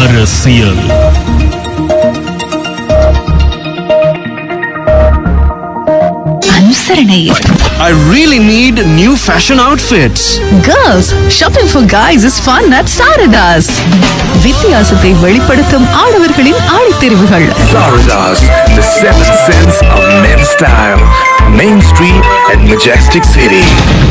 அரசியல் அனுசரணை I really need new fashion outfits. Girls shopping for guys is fun at Sarathas வித்தியாசத்தை வெளிப்படுத்தும் ஆடவர்களின் ஆடைத்தெரிவுகள் Florida's, the seventh sense of men's style. Main Street and Majestic City.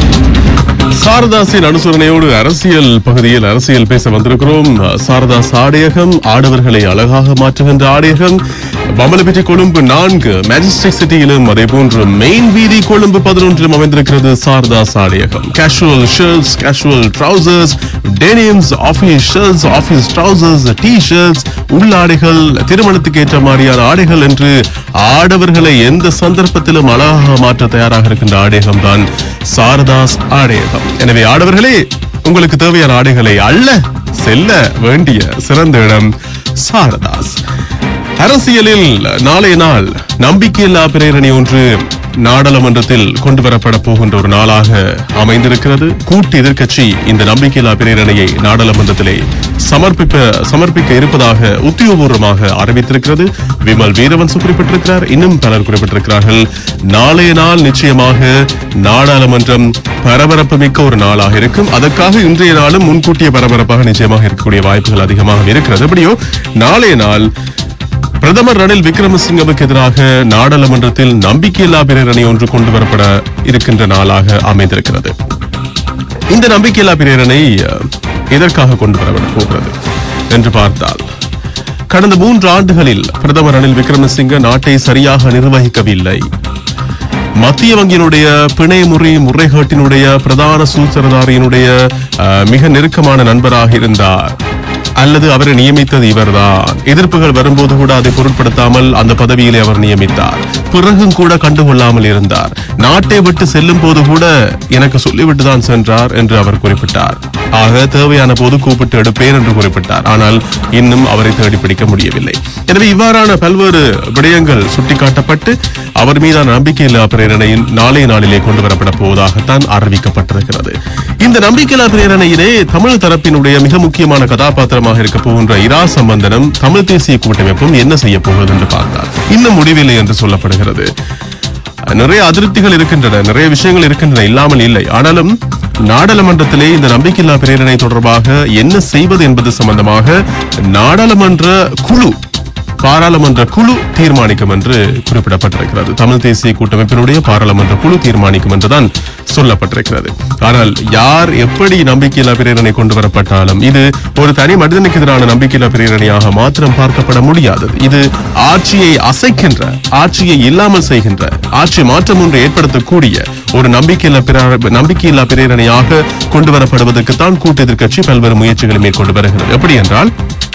சாரதாசின் அனுசரணையோடு அரசியல் பகுதியில் அரசியல் பேச வந்திருக்கிறோம் சாரதாஸ் ஆடையகம் ஆடவர்களை அழகாக மாற்றுகின்ற ஆடையகம் பம்பலப்பிட்டி கொழும்பு நான்கு மேஜிஸ்டிக் சிட்டியிலும் அதே போன்று மெயின் வீதி கொழும்பு பதினொன்றிலும் அமைந்திருக்கிறது சாரதாஸ் ஆடையகம் casual shirts casual trousers denims office shirts office trousers T shirts உள்ளாடைகள் திருமணத்துக்கு ஏற்ற மாதிரியான ஆடைகள் என்று ஆடவர்களை எந்த சந்தர்ப்பத்திலும் அழகாக மாற்ற தயாராக இருக்கின்ற ஆடையகம் தான் சாரதாஸ் ஆடையகம் எனவே ஆடவர்களே உங்களுக்கு தேவையான ஆடைகளை அள்ள செல்ல வேண்டிய சிறந்த இடம் சாரதாஸ் அரசியலில் நாளைய நாள் நம்பிக்கையில்லா பிரேரணி ஒன்று நாடாளுமன்றத்தில் கொண்டு வரப்பட போகின்ற ஒரு நாளாக அமைந்திருக்கிறது கூட்டு எதிர்க்கட்சி இந்த நம்பிக்கையில்லா பிரேரணையை நாடாளுமன்றத்திலே சமர்ப்பிக்க சமர்ப்பிக்க இருப்பதாக உத்தியோகபூர்வமாக அறிவித்திருக்கிறது விமல் வீரவன்சு குறிப்பிட்டிருக்கிறார் இன்னும் பலர் குறிப்பிட்டிருக்கிறார்கள் நாளைய நாள் நிச்சயமாக நாடாளுமன்றம் பரபரப்பு மிக்க ஒரு நாளாக இருக்கும் அதற்காக இன்றைய நாளும் முன்கூட்டிய பரபரப்பாக நிச்சயமாக இருக்கக்கூடிய வாய்ப்புகள் அதிகமாக இருக்கிறது எப்படியோ நாளைய நாள் பிரதமர் ரணில் விக்ரமசிங்கவுக்கு எதிராக நாடாளுமன்றத்தில் நம்பிக்கையில்லா பிரேரணை ஒன்று கொண்டு வரப்பட இருக்கின்ற நாளாக அமைந்திருக்கிறது இந்த நம்பிக்கையில்லா பிரேரணை அஹ், எதற்காக கொண்டு வரப்பட போகிறது என்று பார்த்தால் கடந்த மூன்று ஆண்டுகளில் பிரதமர் ரணில் விக்ரமசிங்க நாட்டை சரியாக நிர்வகிக்கவில்லை மத்திய வங்கியினுடைய பிணை முறை முறைகேட்டினுடைய பிரதான சூத்திரதாரியினுடைய அஹ், மிக நெருக்கமான நண்பராக இருந்தார் அல்லது அவரை நியமித்தது இவர்தான் எதிர்ப்புகள் வரும்போது கூட அதை பொருட்படுத்தாமல் அந்த பதவியிலே அவர் நியமித்தார் பிறகும் கூட கண்டுகொள்ளாமல் இருந்தார் நாட்டை விட்டு செல்லும் போது கூட எனக்கு சொல்லிவிட்டு தான் சென்றார் என்று அவர் குறிப்பிட்டார் ஆக தேவையான போது கூப்பிட்டு எடுப்பேன் என்று குறிப்பிட்டார் ஆனால் இன்னும் அவரை தேடி பிடிக்க முடியவில்லை எனவே இவ்வாறான பல்வேறு விடயங்கள் சுட்டிக்காட்டப்பட்டு அவர் மீதான நம்பிக்கையில்லா பிரேரணையில் நாளைய நாளிலே கொண்டு வரப்பட போவதாகத்தான் அறிவிக்கப்பட்டிருக்கிறது இந்த நம்பிக்கையில்லா பிரேரணையிலே தமிழ் தரப்பினுடைய மிக முக்கியமான கதாபாத்திரமாக இருக்க போகின்ற இரா சம்பந்தனம் தமிழ் தேசிய கூட்டமைப்பும் என்ன செய்ய போகிறது என்று பார்த்தார் இன்னும் முடிவில்லை என்று சொல்லப்படுகிறது நிறைய அதிருப்திகள் இருக்கின்றன நிறைய விஷயங்கள் இருக்கின்றன இல்லாமல் இல்லை ஆனாலும் நாடாளுமன்றத்திலே இந்த நம்பிக்கையில்லா பிரேரணை தொடர்பாக என்ன செய்வது என்பது சம்பந்தமாக நாடாளுமன்ற குழு பாராளுமன்ற குழு தீர்மானிக்கும் என்று குறிப்பிடப்பட்டிருக்கிறது தமிழ் தேசிய கூட்டமைப்பினுடைய பாராளுமன்ற குழு தீர்மானிக்கும் என்றுதான் சொல்லப்பட்டிருக்கிறது ஆனால் யார் எப்படி நம்பிக்கையில்லா பிரேரணை கொண்டு வரப்பட்டாலும் இது ஒரு தனி மனிதனுக்கு எதிரான நம்பிக்கையில்லா பிரேரணையாக மாத்திரம் பார்க்கப்பட முடியாதது இது ஆட்சியை அசைக்கின்ற ஆட்சியை இல்லாமல் செய்கின்ற ஆட்சி மாற்றம் ஒன்று ஏற்படுத்தக்கூடிய ஒரு நம்பிக்கையில்லா பிரா- நம்பிக்கையில்லா பிரேரணையாக கொண்டு வரப்படுவதற்குத்தான் கூட்டு எதிர்க்கட்சி பல்வேறு முயற்சிகளை மேற்கொண்டு வருகிறது எப்படி என்றால்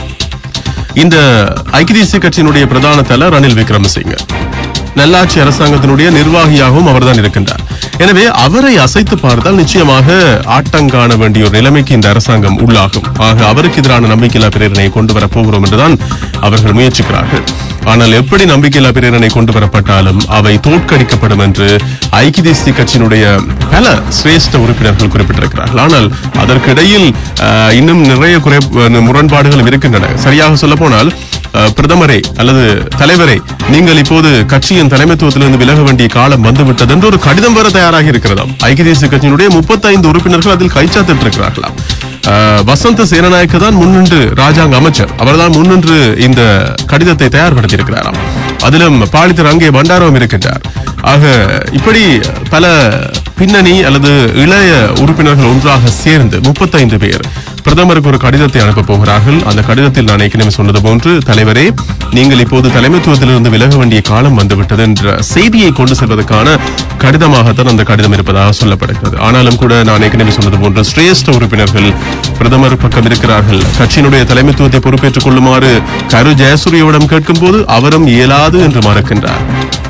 இந்த ஐக்கிய தேசிய கட்சியினுடைய பிரதான தலை ரணில் விக்ரமசிங்க நல்லாட்சி அரசாங்கத்தினுடைய நிர்வாகியாகவும் அவர்தான் இருக்கின்றார் எனவே அவரை அசைத்து பார்த்தால் நிச்சயமாக ஆட்டம் காண வேண்டிய ஒரு நிலைமைக்கு இந்த அரசாங்கம் உள்ளாகும் ஆக அவருக்கு எதிரான நம்பிக்கையில்லா பிரேரணையை கொண்டு வரப் போகிறோம் என்றுதான் அவர்கள் முயற்சிக்கிறார்கள் ஆனால் எப்படி நம்பிக்கையில்லா பிரேரணை கொண்டு வரப்பட்டாலும் அவை தோற்கடிக்கப்படும் என்று ஐக்கிய தேசிய கட்சியினுடைய பல சிரேஷ்ட உறுப்பினர்கள் குறிப்பிட்டிருக்கிறார்கள் ஆனால் அதற்கிடையில் அஹ், இன்னும் நிறைய குறை முரண்பாடுகளும் இருக்கின்றன சரியாக சொல்ல போனால் பிரதமரே அல்லது தலைவரே நீங்கள் இப்போது கட்சியின் தலைமைத்துவத்திலிருந்து விலக வேண்டிய காலம் வந்துவிட்டது என்று ஒரு கடிதம் வர தயாராகி இருக்கிறதாம் ஐக்கிய தேசிய கட்சியினுடைய முப்பத்தைந்து உறுப்பினர்கள் அதில் கைச்சாத்திட்டு இருக்கிறார்களாம் அஹ், வசந்த சேனநாயக்க தான் முன்னின்று ராஜாங்க அமைச்சர் அவர்தான் முன்னின்று இந்த கடிதத்தை தயார்படுத்தியிருக்கிறாராம் அதிலும் பாலித்தர் அங்கே பண்டாரவம் இருக்கின்றார் ஆக இப்படி பல பின்னணி அல்லது இளைய உறுப்பினர்கள் ஒன்றாக சேர்ந்து முப்பத்தைந்து பேர் பிரதமருக்கு ஒரு கடிதத்தை அனுப்ப போகிறார்கள் அந்த கடிதத்தில் நான் ஏற்கனவே சொன்னது போன்று தலைவரே நீங்கள் இப்போது தலைமைத்துவத்திலிருந்து விலக வேண்டிய காலம் வந்துவிட்டது என்ற செய்தியை கொண்டு செல்வதற்கான கடிதமாகத்தான் அந்த கடிதம் இருப்பதாக சொல்லப்படுகிறது ஆனாலும் கூட நான் ஏற்கனவே சொன்னது போன்று சிரேஷ்ட உறுப்பினர்கள் பிரதமர் பக்கம் இருக்கிறார்கள் கட்சியினுடைய தலைமைத்துவத்தை பொறுப்பேற்றுக் கொள்ளுமாறு கரு ஜெயசூரியவிடம் கேட்கும்போது அவரும் இயலாது என்று மறுக்கின்றார்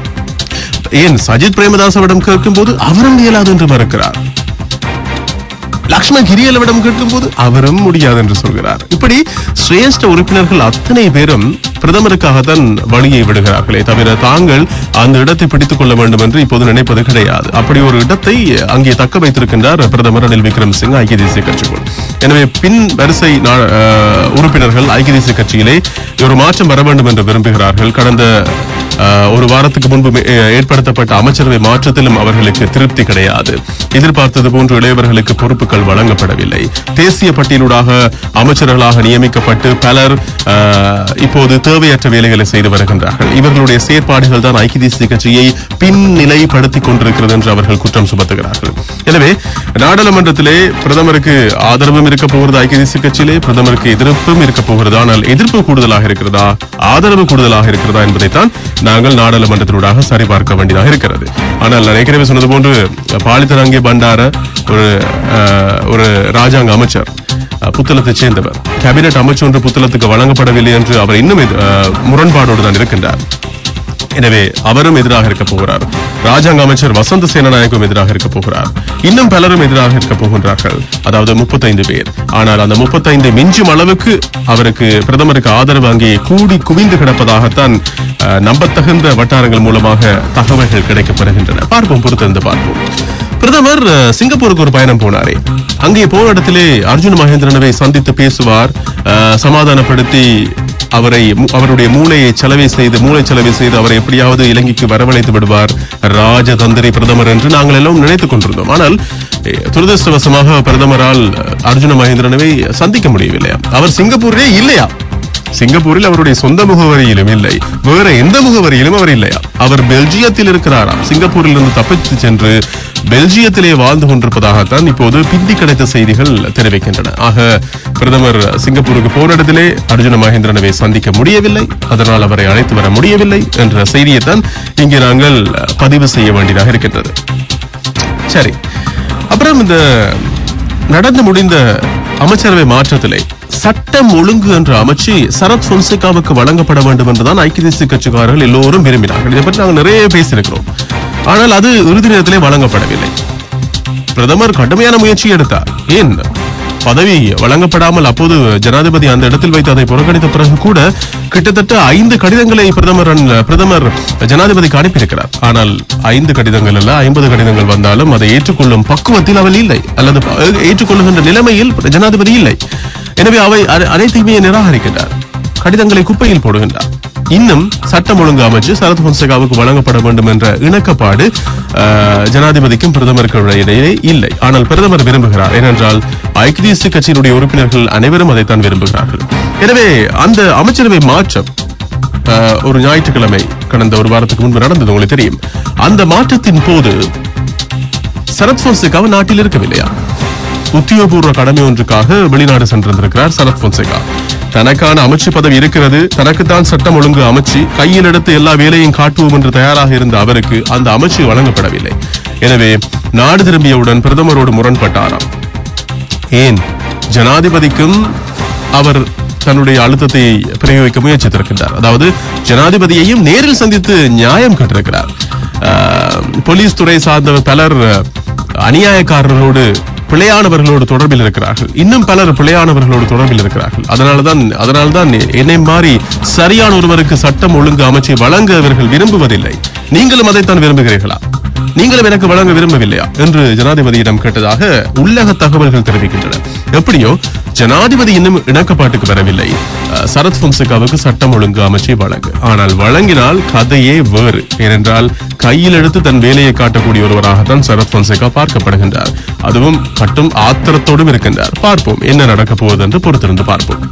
ஏன் சஜித் பிரேமதாசவிடம் கேட்கும்போது அவரும் இயலாது என்று மறுக்கிறார் லக்ஷ்மண் கிரியலவிடம் கேட்கும்போது அவரும் முடியாது என்று சொல்கிறார் இப்படி சிரேஷ்ட உறுப்பினர்கள் அத்தனை பேரும் பிரதமருக்காகத்தான் வழியை விடுகிறார்களே தவிர தாங்கள் அந்த இடத்தை பிடித்துக் கொள்ள வேண்டும் என்று இப்போது நினைப்பது கிடையாது அப்படி ஒரு இடத்தை அங்கே தக்க வைத்திருக்கின்றார் பிரதமர் ரணில் விக்ரமசிங்க ஐக்கிய தேசிய கட்சிக்குள் எனவே பின் வரிசை நா- அஹ், உறுப்பினர்கள் ஐக்கிய தேசிய கட்சியிலே ஒரு மாற்றம் வர வேண்டும் என்று விரும்புகிறார்கள் கடந்த அஹ், ஒரு வாரத்துக்கு முன்பு மே- அஹ், ஏற்படுத்தப்பட்ட அமைச்சரவை மாற்றத்திலும் அவர்களுக்கு திருப்தி கிடையாது எதிர்பார்த்தது போன்று இளையவர்களுக்கு பொறுப்புகள் வழங்கப்படவில்லை தேசிய பட்டியலூடாக அமைச்சர்களாக நியமிக்கப்பட்டு பலர் அஹ், இப்போது தேவையற்ற வேலைகளை செய்து வருகின்றார்கள் இவர்களுடைய செயற்பாடுகள் தான் ஐக்கிய தேசிய கட்சியை பின்னிலைப்படுத்திக் கொண்டிருக்கிறது என்று அவர்கள் குற்றம் சுமத்துகிறார்கள் எனவே நாடாளுமன்றத்திலே பிரதமருக்கு ஆதரவும் இருக்க போகிறது ஐக்கிய தேசிய கட்சியிலே பிரதமருக்கு எதிர்ப்பும் இருக்க போகிறது ஆனால் எதிர்ப்பு கூடுதலாக இருக்கிறதா ஆதரவு கூடுதலாக இருக்கிறதா என்பதைத்தான் நாங்கள் நாடாளுமன்றத்தினூடாக சரிபார்க்க வேண்டியதாக இருக்கிறது ஆனால் நான் ஏற்கனவே சொன்னது போன்று பாலித்தரங்கே பண்டார ஒரு அஹ், ஒரு ராஜாங்க அமைச்சர் அஹ், புத்தளத்தைச் சேர்ந்தவர் கேபினெட் அமைச்சு ஒன்று புத்தளத்துக்கு வழங்கப்படவில்லை என்று அவர் இன்னும் இது, அஹ், முரண்பாடோடு தான் இருக்கின்றார் எனவே அவரும் எதிராக இருக்க போகிறார் ராஜாங்க அமைச்சர் வசந்த சேனநாயகம் எதிராக இருக்க போகிறார் இன்னும் பலரும் எதிராக இருக்க போகின்றார்கள் அதாவது முப்பத்தைந்து பேர் ஆனால் அந்த முப்பத்தைந்து மிஞ்சும் அளவுக்கு அவருக்கு பிரதமருக்கு ஆதரவு அங்கே கூடி குவிந்து கிடப்பதாகத்தான் அஹ், நம்பத்தகுந்த வட்டாரங்கள் மூலமாக தகவல்கள் கிடைக்கப்பெறுகின்றன பார்ப்போம் பொறுத்திருந்து பார்ப்போம் பிரதமர் அஹ், சிங்கப்பூருக்கு ஒரு பயணம் போனாரே அங்கே போன இடத்திலே அர்ஜுன் மகேந்திரனவை சந்தித்து பேசுவார் அஹ், சமாதானப்படுத்தி அவரை மு- அவருடைய மூளையை செலவை செய்து மூளை செலவை செய்து அவரை எப்படியாவது இலங்கைக்கு வரவழைத்து விடுவார் ராஜதந்திரி பிரதமர் என்று நாங்கள் எல்லாம் நினைத்துக் கொண்டிருந்தோம் ஆனால் எ, துரதிருஷ்டவசமாக பிரதமரால் அர்ஜுன மகேந்திரனவை சந்திக்க முடியவில்லையா அவர் சிங்கப்பூரிலே இல்லையா சிங்கப்பூரில் அவருடைய சொந்த முகவரியிலும் இல்லை வேற எந்த முகவரியிலும் அவர் இல்லையா அவர் பெல்ஜியத்தில் இருக்கிறாராம் சிங்கப்பூரில் இருந்து தப்பித்து சென்று பெல்ஜியத்திலே வாழ்ந்து கொண்டிருப்பதாகத்தான் இப்போது பிந்தி கிடைத்த செய்திகள் தெரிவிக்கின்றன ஆக பிரதமர் சிங்கப்பூருக்கு போன இடத்திலே அர்ஜுன மகேந்திரனவை சந்திக்க முடியவில்லை அதனால் அவரை அழைத்து வர முடியவில்லை என்ற செய்தியைத்தான் இங்கே நாங்கள் பதிவு செய்ய வேண்டியதாக இருக்கின்றது சரி அப்புறம் இந்த நடந்து முடிந்த அமைச்சரவை மாற்றத்திலே சட்டம் ஒழுங்கு என்ற அமைச்சு சரத் பொன்சேகாவுக்கு வழங்கப்பட வேண்டும் என்றுதான் ஐக்கிய தேசிய கட்சிக்காரர்கள் எல்லோரும் விரும்பினார்கள் இதை பற்றி நாங்கள் நிறைய பேசியிருக்கிறோம் ஆனால் அது இறுதி நேரத்திலே வழங்கப்படவில்லை பிரதமர் கடுமையான முயற்சி எடுத்தார் ஏன் பதவி வழங்கப்படாமல் அப்போது ஜனாதிபதி அந்த இடத்தில் வைத்து அதை புறக்கணித்த பிறகு கூட கிட்டத்தட்ட ஐந்து கடிதங்களை பிரதமர் அன்- பிரதமர் ஜனாதிபதிக்கு அனுப்பியிருக்கிறார் ஆனால் ஐந்து கடிதங்கள் அல்ல ஐம்பது கடிதங்கள் வந்தாலும் அதை ஏற்றுக்கொள்ளும் பக்குவத்தில் அவள் இல்லை அல்லது ப- ஏற்றுக்கொள்ளுகின்ற நிலைமையில் ஜனாதிபதி இல்லை எனவே அவை அனை- அனைத்தையுமே நிராகரிக்கின்றார் கடிதங்களை குப்பையில் போடுகின்றார் இன்னும் சட்டம் ஒழுங்கு அமைச்சு சரத் பொன்சேகாவுக்கு வழங்கப்பட வேண்டும் என்ற இணக்கப்பாடு அஹ், ஜனாதிபதிக்கும் பிரதமருக்கும் இடையே இல்லை ஆனால் பிரதமர் விரும்புகிறார் ஏனென்றால் ஐக்கிய தேசிய கட்சியினுடைய உறுப்பினர்கள் அனைவரும் அதைத்தான் விரும்புகிறார்கள் எனவே அந்த அமைச்சரவை மாற்றம் அஹ், ஒரு ஞாயிற்றுக்கிழமை கடந்த ஒரு வாரத்துக்கு முன்பு நடந்தது உங்களுக்கு தெரியும் அந்த மாற்றத்தின் போது சரத் பொன்சேகா நாட்டில் இருக்கவில்லையா உத்தியோகபூர்வ கடமை ஒன்றுக்காக வெளிநாடு சென்றிருந்திருக்கிறார் சரத் பொன்சேகா தனக்கான அமைச்சு பதவி இருக்கிறது தனக்குத்தான் சட்டம் ஒழுங்கு அமைச்சு கையில் எடுத்து எல்லா வேலையும் காட்டுவோம் என்று தயாராக இருந்த அவருக்கு அந்த அமைச்சு வழங்கப்படவில்லை எனவே நாடு திரும்பியவுடன் பிரதமரோடு முரண்பட்டாராம் ஏன் ஜனாதிபதிக்கும் அவர் தன்னுடைய அழுத்தத்தை பிரயோகிக்க முயற்சித்திருக்கின்றார் அதாவது ஜனாதிபதியையும் நேரில் சந்தித்து நியாயம் கேட்டிருக்கிறார் ஆஹ், போலீஸ் துறை சார்ந்த பலர் அநியாயக்காரர்களோடு பிழையானவர்களோடு தொடர்பில் இருக்கிறார்கள் இன்னும் பலர் பிழையானவர்களோடு தொடர்பில் இருக்கிறார்கள் அதனால்தான் அதனால்தான் என்னை மாறி சரியான ஒருவருக்கு சட்டம் ஒழுங்கு அமைச்சை வழங்க இவர்கள் விரும்புவதில்லை நீங்களும் அதைத்தான் விரும்புகிறீர்களா நீங்களும் எனக்கு வழங்க விரும்பவில்லையா என்று ஜனாதிபதியிடம் கேட்டதாக உள்ளக தகவல்கள் தெரிவிக்கின்றன எப்படியோ ஜனாதிபதி இன்னும் இணக்கப்பாட்டுக்கு வரவில்லை அஹ், சரத் பொன்சேகாவுக்கு சட்டம் ஒழுங்கு அமைச்சை வழங்கு ஆனால் வழங்கினால் கதையே வேறு ஏனென்றால் கையில் எடுத்து தன் வேலையை காட்டக்கூடிய ஒருவராகத்தான் சரத் பொன்சேகா பார்க்கப்படுகின்றார் அதுவும் கட்டும் ஆத்திரத்தோடும் இருக்கின்றார் பார்ப்போம் என்ன நடக்கப் போகுது என்று பொறுத்திருந்து பார்ப்போம்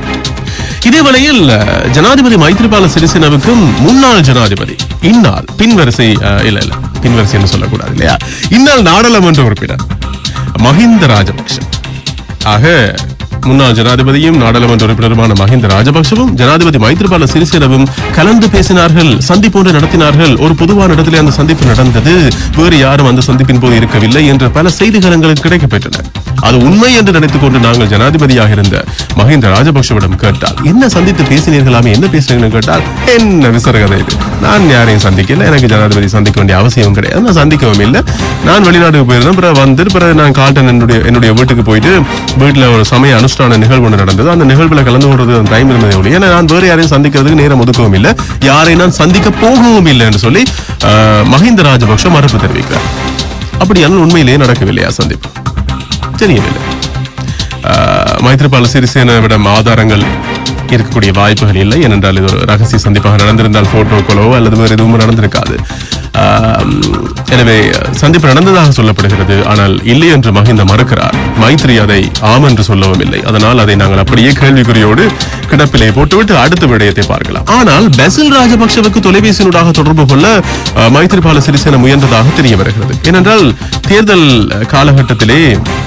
இதே வேளையில் அஹ், ஜனாதிபதி மைத்ரிபால சிறிசேனவுக்கும் முன்னாள் ஜனாதிபதி இந்நாள் பின்வரிசை அஹ், இல்ல இல்ல பின்வரிசைன்னு சொல்லக்கூடாது இல்லையா இந்நாள் நாடாளுமன்ற உறுப்பினர் மஹிந்த ராஜபக்ஷ ஆக முன்னாள் ஜனாதிபதியும் நாடாளுமன்ற உறுப்பினருமான மஹிந்த ராஜபக்சவும் ஜனாதிபதி மைத்ரிபால சிறிசேனவும் கலந்து பேசினார்கள் சந்திப்பு ஒன்று நடத்தினார்கள் ஒரு பொதுவான இடத்திலே அந்த சந்திப்பு நடந்தது வேறு யாரும் அந்த சந்திப்பின் போது இருக்கவில்லை என்ற பல செய்திகள் எங்களுக்கு கிடைக்கப்பெற்றன அது உண்மை என்று நினைத்துக் கொண்டு நாங்கள் ஜனாதிபதியாக இருந்த மஹிந்த ராஜபக்சவிடம் கேட்டால் என்ன சந்தித்து பேசினீர்களாமே என்ன பேசுறீங்கன்னு கேட்டால் என்ன விசரகதை இது நான் யாரையும் சந்திக்கல எனக்கு ஜனாதிபதி சந்திக்க வேண்டிய அவசியம் கிடையாது நான் சந்திக்கவும் இல்லை நான் வெளிநாட்டுக்கு போயிருந்தேன் பிறகு வந்து பிறகு நான் கால்டன் என்னுடைய என்னுடைய வீட்டுக்கு போயிட்டு வீட்டுல ஒரு சமய அனுஷ்டான நிகழ்வு ஒன்று நடந்தது அந்த நிகழ்வுல கலந்து கொள்றது டைம் இருந்ததே ஒழிய ஏன்னா நான் வேறு யாரையும் சந்திக்கிறதுக்கு நேரம் ஒதுக்கவும் இல்லை யாரை நான் சந்திக்க போகவும் இல்லை என்று சொல்லி ஆஹ், மஹிந்த ராஜபக்ஷ மறுப்பு தெரிவிக்கிறார் அப்படியானால் உண்மையிலேயே நடக்கவில்லையா சந்திப்பு தெரியவில்லை அஹ், மைத்ரிபால சிறிசேனவிடம் ஆதாரங்கள் இருக்கக்கூடிய வாய்ப்புகள் இல்லை ஏனென்றால் இது ஒரு ரகசிய சந்திப்பாக நடந்திருந்தால் போட்டோக்களோ அல்லது வேறு எதுவும் நடந்திருக்காது ஆம், எனவே சந்திப்பு நடந்ததாக சொல்லப்படுகிறது ஆனால் இல்லை என்று மகிந்த மறுக்கிறார் மைத்ரி அதை ஆம் என்று சொல்லவும் இல்லை அதனால் அதை நாங்கள் அப்படியே கேள்விக்குறியோடு கிடப்பிலே போட்டுவிட்டு அடுத்த விடயத்தை பார்க்கலாம் ஆனால் பெசில் ராஜபக்சவுக்கு தொலைபேசியினூடாக தொடர்பு கொள்ள அஹ், மைத்ரிபால சிறிசேன முயன்றதாக தெரிய வருகிறது ஏனென்றால் தேர்தல் காலகட்டத்திலே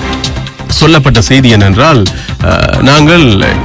சொல்லப்பட்ட செய்தி என்னென்றால் அஹ், நாங்கள்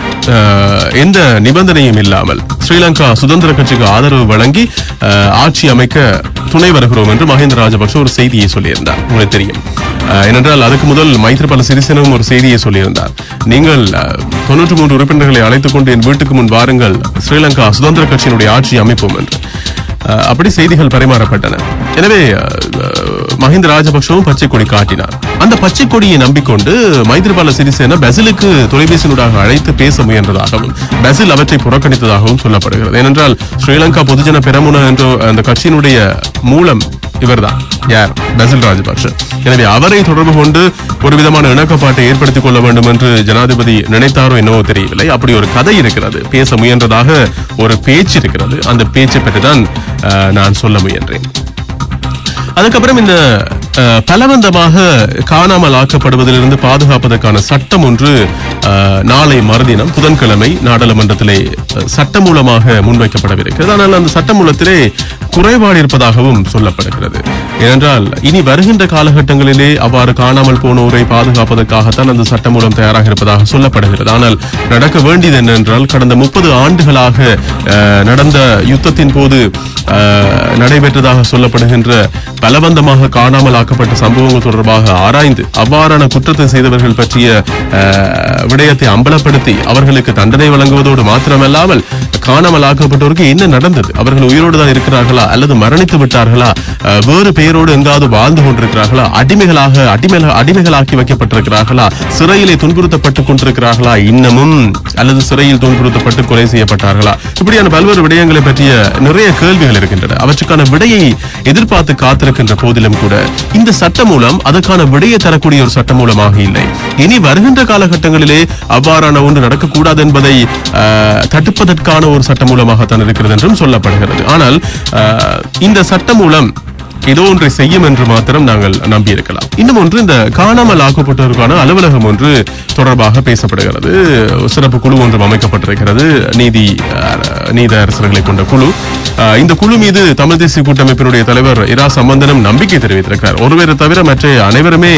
அஹ், எந்த நிபந்தனையும் இல்லாமல் ஸ்ரீலங்கா சுதந்திர கட்சிக்கு ஆதரவு வழங்கி அஹ், ஆட்சி அமைக்க துணை வருகிறோம் என்று மஹிந்த ராஜபக்ஷ ஒரு செய்தியை சொல்லியிருந்தார் உங்களுக்கு தெரியும் அஹ், ஏனென்றால் அதுக்கு முதல் மைத்ரிபால சிறிசேனவும் ஒரு செய்தியை சொல்லியிருந்தார் நீங்கள் அஹ், தொன்னூற்று மூன்று உறுப்பினர்களை அழைத்துக் கொண்டு என் வீட்டுக்கு முன் வாருங்கள் ஸ்ரீலங்கா சுதந்திர கட்சியினுடைய ஆட்சி அமைப்போம் என்று அஹ், அப்படி செய்திகள் பரிமாறப்பட்டன எனவே அஹ், அஹ், மஹிந்த ராஜபக்ஷவும் பச்சை கொடி காட்டினார் அந்த பச்சை கொடியை நம்பிக்கொண்டு மைத்ரிபால சிறிசேன பெசிலுக்கு தொலைபேசியினூடாக அழைத்து பேச முயன்றதாகவும் பெசில் அவற்றை புறக்கணித்ததாகவும் சொல்லப்படுகிறது ஏனென்றால் ஸ்ரீலங்கா பொதுஜன பெரமுன என்ற அந்த கட்சியினுடைய மூலம் இவர்தான் யார் பெசில் ராஜபக்ஷ எனவே அவரை தொடர்பு கொண்டு ஒரு விதமான இணக்கப்பாட்டை ஏற்படுத்திக் கொள்ள வேண்டும் என்று ஜனாதிபதி நினைத்தாரோ என்னவோ தெரியவில்லை அப்படி ஒரு கதை இருக்கிறது பேச முயன்றதாக ஒரு பேச்சு இருக்கிறது அந்த பேச்சை பற்றிதான் அஹ், நான் சொல்ல முயன்றேன் அதுக்கப்புறம் இந்த அஹ், பலவந்தமாக காணாமல் ஆக்கப்படுவதிலிருந்து பாதுகாப்பதற்கான சட்டம் ஒன்று அஹ், நாளை மறுதினம் புதன்கிழமை நாடாளுமன்றத்திலே அஹ், சட்டமூலமாக முன்வைக்கப்படவிருக்கிறது ஆனால் அந்த சட்டமூலத்திலே குறைபாடு இருப்பதாகவும் சொல்லப்படுகிறது ஏனென்றால் இனி வருகின்ற காலகட்டங்களிலே அவ்வாறு காணாமல் போனோரை பாதுகாப்பதற்காகத்தான் அந்த சட்டமூலம் தயாராக இருப்பதாக சொல்லப்படுகிறது ஆனால் நடக்க வேண்டியது என்னென்றால் கடந்த முப்பது ஆண்டுகளாக அஹ், நடந்த யுத்தத்தின் போது அஹ், நடைபெற்றதாக சொல்லப்படுகின்ற பலவந்தமாக காணாமல் ஆக்கப்பட்ட சம்பவங்கள் தொடர்பாக ஆராய்ந்து அவ்வாறான குற்றத்தை செய்தவர்கள் பற்றிய அஹ், விடயத்தை அம்பலப்படுத்தி அவர்களுக்கு தண்டனை வழங்குவதோடு மாத்திரமல்லாமல் காணாமல் ஆக்கப்பட்டோருக்கு என்ன நடந்தது அவர்கள் உயிரோடு தான் இருக்கிறார்களா அல்லது மரணித்து விட்டார்களா அஹ், வேறு பெயரோடு எங்காவது வாழ்ந்து கொண்டிருக்கிறார்களா அடிமைகளாக அடிமைக அடிமைகளாக்கி வைக்கப்பட்டிருக்கிறார்களா சிறையிலே துன்புறுத்தப்பட்டுக் கொண்டிருக்கிறார்களா இன்னமும் அல்லது சிறையில் துன்புறுத்தப்பட்டு கொலை செய்யப்பட்டார்களா இப்படியான பல்வேறு விடயங்களை பற்றிய நிறைய கேள்விகள் இருக்கின்றன அவற்றுக்கான விடையை எதிர்பார்த்து காத்திருக்கின்ற போதிலும் கூட இந்த சட்டம் மூலம் அதற்கான விடையை தரக்கூடிய ஒரு சட்டம் மூலமாக இல்லை இனி வருகின்ற காலகட்டங்களிலே அவ்வாறான ஒன்று நடக்கக்கூடாது என்பதை ஆஹ், தடுப்பதற்கான ஒரு சட்டம் மூலமாகத்தான் இருக்கிறது என்றும் சொல்லப்படுகிறது ஆனால் ஆஹ், இந்த சட்டம் மூலம் ஏதோ ஒன்றை செய்யும் என்று மாத்திரம் நாங்கள் நம்பியிருக்கலாம் இன்னும் ஒன்று இந்த காணாமல் ஆக்கப்பட்டோருக்கான அலுவலகம் ஒன்று தொடர்பாக பேசப்படுகிறது சிறப்பு குழு ஒன்றும் அமைக்கப்பட்டிருக்கிறது நீதி அஹ், நீதி அரசர்களை கொண்ட குழு அஹ், இந்த குழு மீது தமிழ் தேசிய கூட்டமைப்பினுடைய தலைவர் இரா சம்பந்தனும் நம்பிக்கை தெரிவித்திருக்கிறார் ஒருவரை தவிர மற்ற அனைவருமே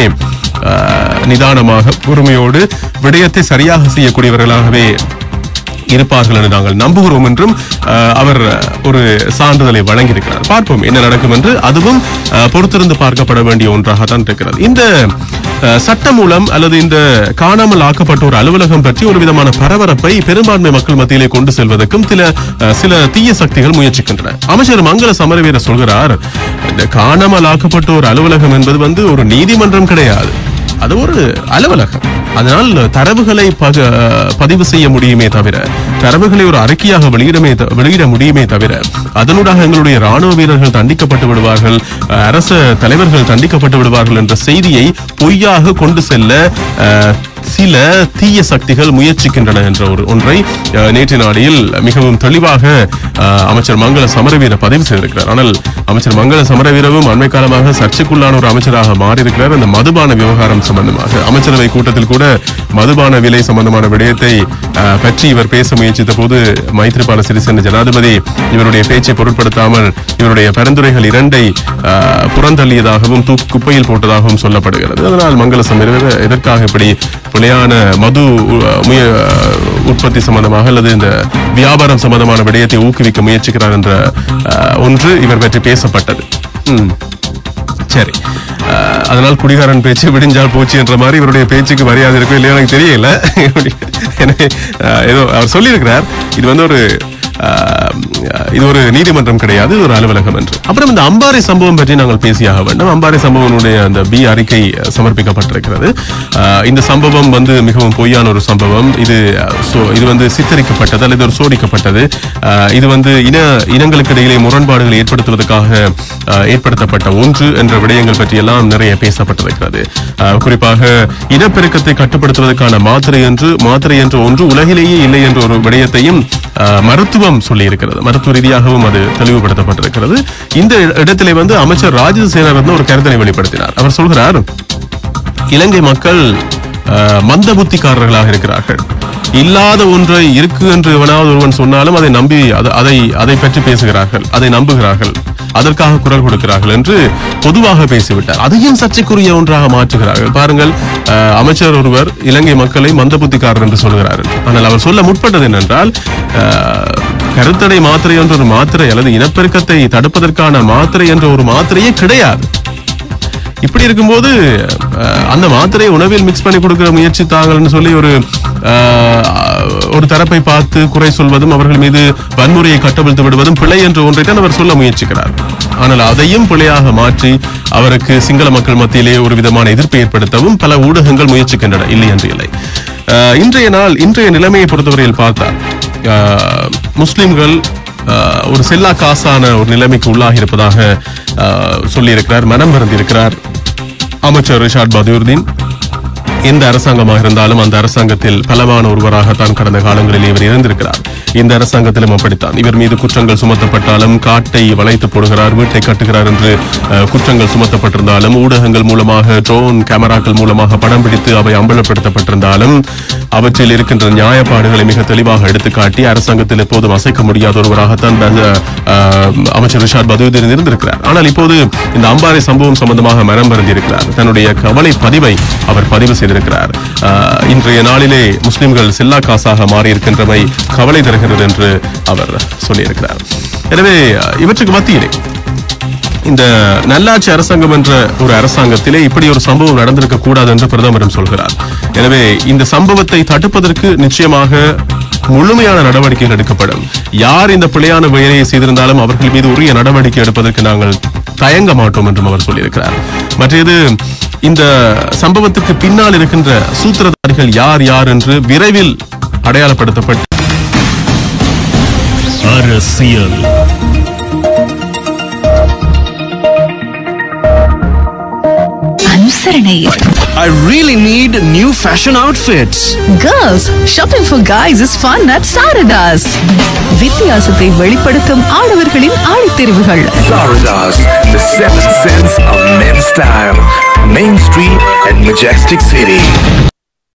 அஹ், நிதானமாக பொறுமையோடு விடயத்தை சரியாக செய்யக்கூடியவர்களாகவே இருப்பார்கள் என்று நாங்கள் நம்புகிறோம் என்றும் அஹ், அவர் ஒரு சான்றிதழை வழங்கியிருக்கிறார் பார்ப்போம் என்ன நடக்கும் என்று அதுவும் அஹ், பொறுத்திருந்து பார்க்கப்பட வேண்டிய ஒன்றாகத்தான் இருக்கிறது இந்த அஹ், சட்டம் மூலம் அல்லது இந்த காணாமல் ஆக்கப்பட்ட ஒரு அலுவலகம் பற்றி ஒரு விதமான பரபரப்பை பெரும்பான்மை மக்கள் மத்தியிலே கொண்டு செல்வதற்கும் சில அஹ், சில தீய சக்திகள் முயற்சிக்கின்றன அமைச்சர் மங்கள சமரவீர சொல்கிறார் இந்த காணாமல் ஆக்கப்பட்ட ஒரு அலுவலகம் என்பது வந்து ஒரு நீதிமன்றம் கிடையாது அது ஒரு அலுவலகம் அதனால் தரவுகளை பக- பதிவு செய்ய முடியுமே தவிர தரவுகளை ஒரு அறிக்கையாக வெளியிடமே த- வெளியிட முடியுமே தவிர அதனூடாக எங்களுடைய ராணுவ வீரர்கள் தண்டிக்கப்பட்டு விடுவார்கள் அஹ், அரச தலைவர்கள் தண்டிக்கப்பட்டு விடுவார்கள் என்ற செய்தியை பொய்யாக கொண்டு செல்ல அஹ், சில தீய சக்திகள் முயற்சிக்கின்றன என்ற ஒரு ஒன்றை அஹ், நேற்று நாடியில் மிகவும் தெளிவாக அஹ், அமைச்சர் மங்கள சமரவீர பதிவு செய்திருக்கிறார் ஆனால் அமைச்சர் மங்கள சமரவீரவும் அண்மை காலமாக சர்ச்சைக்குள்ளான ஒரு அமைச்சராக மாறியிருக்கிறார் அந்த மதுபான விவகாரம் சம்பந்தமாக அமைச்சரவை கூட்டத்தில் கூட மதுபான விலை சம்பந்தமான விடயத்தை அஹ், பற்றி இவர் பேச முயற்சித்த போது மைத்ரிபால சிறிசேன ஜனாதிபதி இவருடைய பேச்சை பொருட்படுத்தாமல் இவருடைய பரிந்துரைகள் இரண்டை அஹ், புறந்தள்ளியதாகவும் தூக்கு குப்பையில் போட்டதாகவும் சொல்லப்படுகிறது அதனால் மங்கள சமரவீர எதற்காக இப்படி பிழையான மது உ- முய- உற்பத்தி சம்பந்தமாக அல்லது இந்த வியாபாரம் சம்பந்தமான விடயத்தை ஊக்குவிக்க முயற்சிக்கிறார் என்ற அஹ், ஒன்று இவர் பற்றி பேசப்பட்டது ம். சரி அஹ், அதனால் குடிகாரன் பேச்சு விடிஞ்சால் போச்சு என்ற மாதிரி இவருடைய பேச்சுக்கு மரியாதை இருக்கும் இல்லையா எனக்கு தெரியல எனவே அஹ், ஏதோ அவர் சொல்லியிருக்கிறார் இது வந்து ஒரு ஆஹ், இது ஒரு நீதிமன்றம் கிடையாது இது ஒரு அலுவலகம் என்று அப்புறம் இந்த அம்பாறை சம்பவம் பற்றி நாங்கள் பேசியாக வேண்டும் அம்பாறை சம்பவனுடைய அந்த பி அறிக்கை அஹ், சமர்ப்பிக்கப்பட்டிருக்கிறது ஆஹ், இந்த சம்பவம் வந்து மிகவும் பொய்யான ஒரு சம்பவம் இது அஹ், சோ- இது வந்து சித்தரிக்கப்பட்டது அல்லது ஒரு சோடிக்கப்பட்டது ஆஹ், இது வந்து இன இனங்களுக்கு இடையிலே முரண்பாடுகளை ஏற்படுத்துவதற்காக ஆஹ், ஏற்படுத்தப்பட்ட ஒன்று என்ற விடயங்கள் பற்றியெல்லாம் நிறைய பேசப்பட்டிருக்கிறது ஆஹ், குறிப்பாக இனப்பெருக்கத்தை கட்டுப்படுத்துவதற்கான மாத்திரை என்று மாத்திரை என்ற ஒன்று உலகிலேயே இல்லை என்ற ஒரு விடயத்தையும் ஆஹ், மருத்துவம் சொல்லியிருக்கிறது மருத்துவ ரீதியாகவும் அது தெளிவுபடுத்தப்பட்டிருக்கிறது இந்த இடத்திலே வந்து அமைச்சர் ராஜேந்திர சேனாரத்ன ஒரு கருத்தினை வெளிப்படுத்தினார் அவர் சொல்கிறார் இலங்கை மக்கள் அஹ், மந்த புத்திக்காரர்களாக இருக்கிறார்கள் இல்லாத ஒன்றை இருக்கு என்று எவனாவது ஒருவன் சொன்னாலும் அதை நம்பி அது- அதை அதை பற்றி பேசுகிறார்கள் அதை நம்புகிறார்கள் அதற்காக குரல் கொடுக்கிறார்கள் என்று பொதுவாக பேசிவிட்டார் அதையும் சர்ச்சைக்குரிய ஒன்றாக மாற்றுகிறார்கள் பாருங்கள் அஹ், அமைச்சர் ஒருவர் இலங்கை மக்களை மந்த புத்திக்காரர் என்று சொல்கிறார் ஆனால் அவர் சொல்ல முற்பட்டது என்னென்றால் அஹ், கருத்தடை மாத்திரை என்ற ஒரு மாத்திரை அல்லது இனப்பெருக்கத்தை தடுப்பதற்கான மாத்திரை என்ற ஒரு மாத்திரையே கிடையாது இப்படி இருக்கும்போது அஹ், அந்த மாத்திரையை உணவில் மிக்ஸ் பண்ணி கொடுக்கிற முயற்சி தாங்கள்னு சொல்லி ஒரு அஹ், ஒரு தரப்பை பார்த்து குறை சொல்வதும் அவர்கள் மீது வன்முறையை கட்டவிழ்த்து விடுவதும் பிழை என்ற ஒன்றை தான் அவர் சொல்ல முயற்சிக்கிறார் ஆனால் அதையும் பிழையாக மாற்றி அவருக்கு சிங்கள மக்கள் மத்தியிலே ஒரு விதமான எதிர்ப்பை ஏற்படுத்தவும் பல ஊடகங்கள் முயற்சிக்கின்றன இல்லை என்று இல்லை அஹ், இன்றைய நாள் இன்றைய நிலைமையை பொறுத்தவரையில் பார்த்தால் அஹ், முஸ்லிம்கள் ஆஹ் ஒரு செல்லா காசான ஒரு நிலைமைக்கு உள்ளாகி இருப்பதாக ஆஹ் சொல்லியிருக்கிறார் மனம் வருந்திருக்கிறார் அமைச்சர் ரிஷாட் பதூர்தீன் எந்த அரசாங்கமாக இருந்தாலும் அந்த அரசாங்கத்தில் பலமான ஒருவராகத்தான் கடந்த காலங்களில் இவர் இருந்திருக்கிறார் இந்த அரசாங்கத்திலும் அப்படித்தான் இவர் மீது குற்றங்கள் சுமத்தப்பட்டாலும் காட்டை வளைத்து போடுகிறார் வீட்டை கட்டுகிறார் என்று அஹ், குற்றங்கள் சுமத்தப்பட்டிருந்தாலும் ஊடகங்கள் மூலமாக ட்ரோன் கேமராக்கள் மூலமாக படம் பிடித்து அவை அம்பலப்படுத்தப்பட்டிருந்தாலும் அவற்றில் இருக்கின்ற நியாயப்பாடுகளை மிக தெளிவாக எடுத்துக்காட்டி அரசாங்கத்தில் எப்போதும் அசைக்க முடியாத ஒருவராகத்தான் ப- அஹ், அமைச்சர் ரிஷாட் பதூதீன் இருந்திருக்கிறார் ஆனால் இப்போது இந்த அம்பாறை சம்பவம் சம்பந்தமாக மரம் வருந்திருக்கிறார் தன்னுடைய கவலை பதிவை அவர் பதிவு செய்திருக்கிறார் அஹ், இன்றைய நாளிலே முஸ்லிம்கள் செல்லா காசாக மாறியிருக்கின்றமை கவலை தருகிறது என்று அவர் சொல்லியிருக்கிறார் எனவே அஹ், இவற்றுக்கு மத்தியிலே இந்த நல்லாட்சி அரசாங்கம் என்ற ஒரு அரசாங்கத்திலே இப்படி ஒரு சம்பவம் நடந்திருக்க கூடாது என்று பிரதமரும் சொல்கிறார் எனவே இந்த சம்பவத்தை தடுப்பதற்கு நிச்சயமாக முழுமையான நடவடிக்கைகள் எடுக்கப்படும் யார் இந்த பிழையான வேலையை செய்திருந்தாலும் அவர்கள் மீது உரிய நடவடிக்கை எடுப்பதற்கு நாங்கள் தயங்க மாட்டோம் என்றும் அவர் சொல்லியிருக்கிறார் மற்றது இந்த சம்பவத்துக்கு பின்னால் இருக்கின்ற சூத்திரதாரிகள் யார் யார் என்று விரைவில் அடையாளப்படுத்தப்பட்டு அரசியல் அனுசரணை I really need new fashion outfits. Girls shopping for guys is fun at Sarathas வித்தியாசத்தை வெளிப்படுத்தும் ஆடவர்களின் ஆடித்தெரிவுகள் Saradas, the seventh sense of men's style. Main Street and Majestic City.